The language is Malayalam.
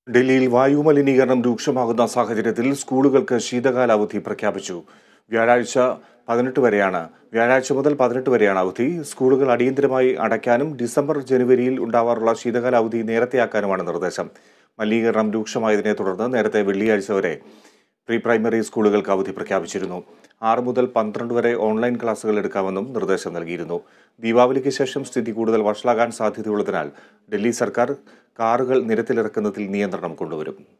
ഡൽഹിയിൽ വായു മലിനീകരണം രൂക്ഷമാകുന്ന സാഹചര്യത്തിൽ സ്കൂളുകൾക്ക് ശീതകാല അവധി പ്രഖ്യാപിച്ചു വ്യാഴാഴ്ച പതിനെട്ട് വരെയാണ് വ്യാഴാഴ്ച മുതൽ പതിനെട്ട് വരെയാണ് അവധി സ്കൂളുകൾ അടിയന്തരമായി അടയ്ക്കാനും ഡിസംബർ ജനുവരിയിൽ ഉണ്ടാവാറുള്ള ശീതകാല അവധി നേരത്തെയാക്കാനുമാണ് നിർദ്ദേശം മലിനീകരണം രൂക്ഷമായതിനെ തുടർന്ന് നേരത്തെ വെള്ളിയാഴ്ച വരെ പ്രീ പ്രൈമറി സ്കൂളുകൾക്ക് അവധി പ്രഖ്യാപിച്ചിരുന്നു ആറ് മുതൽ പന്ത്രണ്ട് വരെ ഓൺലൈൻ ക്ലാസുകൾ എടുക്കാമെന്നും നിർദ്ദേശം നൽകിയിരുന്നു ദീപാവലിക്ക് ശേഷം സ്ഥിതി കൂടുതൽ വഷളാകാൻ സാധ്യതയുള്ളതിനാൽ ഡൽഹി സർക്കാർ കാറുകൾ നിരത്തിലിറക്കുന്നതിൽ നിയന്ത്രണം കൊണ്ടുവരും